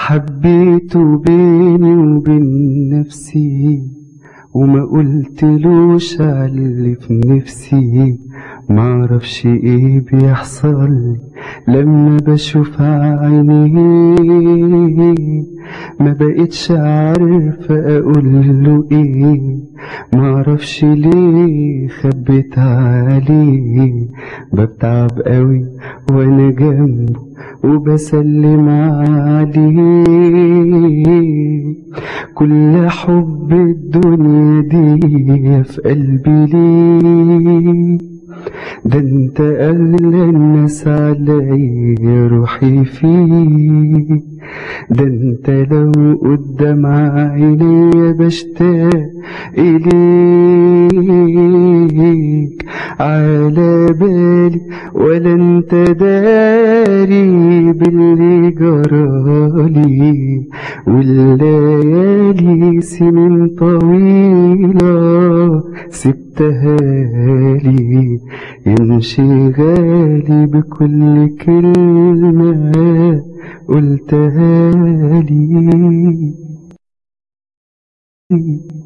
حبيته بيني وبين نفسي وما قلتلوش عاللي في نفسي معرفش ايه بيحصل لي لما بشوف عينيه ما بقتش عارفة اقول له ايه معرفش ليه خبيت عليه بتعب قوي وانا جنبه وبسلم عليه كل حب الدنيا دي في قلبي ليه ده انت اغلى الناس عليا روحي فيه ده انت لو قدام عيني بشتاق اليك على بالي ولا انت داري باللي جرالي والليالي سنين طويلة سبتها لي يمشي غالي بكل كلمة قلتها لي